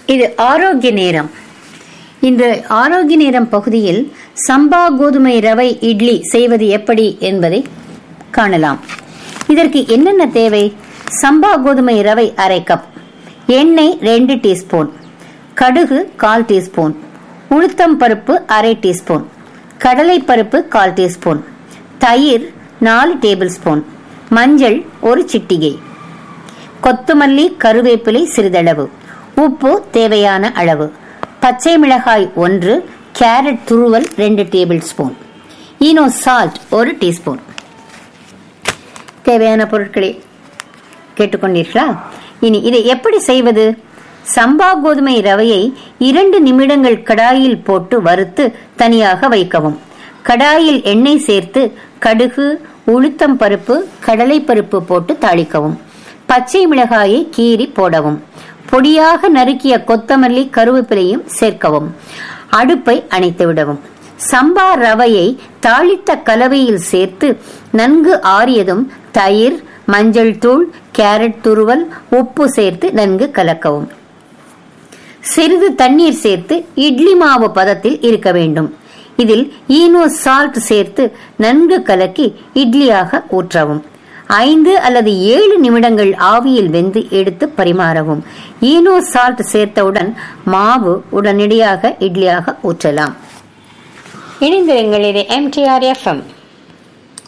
இது ஆரோக்கிய நேரம் இந்த ஆரோக்கிய நேரம் பகுதியில் சம்பா கோதுமை ரவை இட்லி செய்வது எப்படி என்பதை காணலாம் இதற்கு என்னென்ன தேவை சம்பா கோதுமை ரவை அரை கப் எண்ணெய் ரெண்டு டீஸ்பூன் கடுகு கால் டீஸ்பூன் உளுத்தம் பருப்பு அரை டீஸ்பூன் கடலை பருப்பு கால் டீஸ்பூன் தயிர் நாலு டேபிள் ஸ்பூன் மஞ்சள் ஒரு சிட்டிகை கொத்துமல்லி கருவேப்பிலை சிறிதளவு உப்பு தேவையான அளவு பச்சை மிளகாய் ஒன்று கேரட் துருவல் ரெண்டு டேபிள் ஸ்பூன் ஈனோ சால்ட் ஒரு டீஸ்பூன் தேவையான பொருட்களை கேட்டுக்கொண்டீர்களா இனி இதை எப்படி செய்வது சம்பா கோதுமை ரவையை இரண்டு நிமிடங்கள் கடாயில் போட்டு வறுத்து தனியாக வைக்கவும் கடாயில் எண்ணெய் சேர்த்து கடுகு உளுத்தம் பருப்பு கடலை பருப்பு போட்டு தாளிக்கவும் பச்சை மிளகாயை கீறி போடவும் பொடியாக நறுக்கிய கொத்தமல்லி கருவேப்பிலையும் சேர்க்கவும் அடுப்பை அணைத்து விடவும் சம்பா ரவையை தாளித்த கலவையில் சேர்த்து நன்கு ஆறியதும் தயிர் மஞ்சள் தூள் கேரட் துருவல் உப்பு சேர்த்து நன்கு கலக்கவும் சிறிது தண்ணீர் சேர்த்து இட்லி மாவு பதத்தில் இருக்க வேண்டும் இதில் ஈனோ சால்ட் சேர்த்து நன்கு கலக்கி இட்லியாக ஊற்றவும் ஐந்து அல்லது ஏழு நிமிடங்கள் ஆவியில் வெந்து எடுத்து பரிமாறவும் ஈனோ சால்ட் சேர்த்தவுடன் மாவு உடனடியாக இட்லியாக ஊற்றலாம் இணைந்திருங்கள் இது எம்டிஆர் எஃப்எம்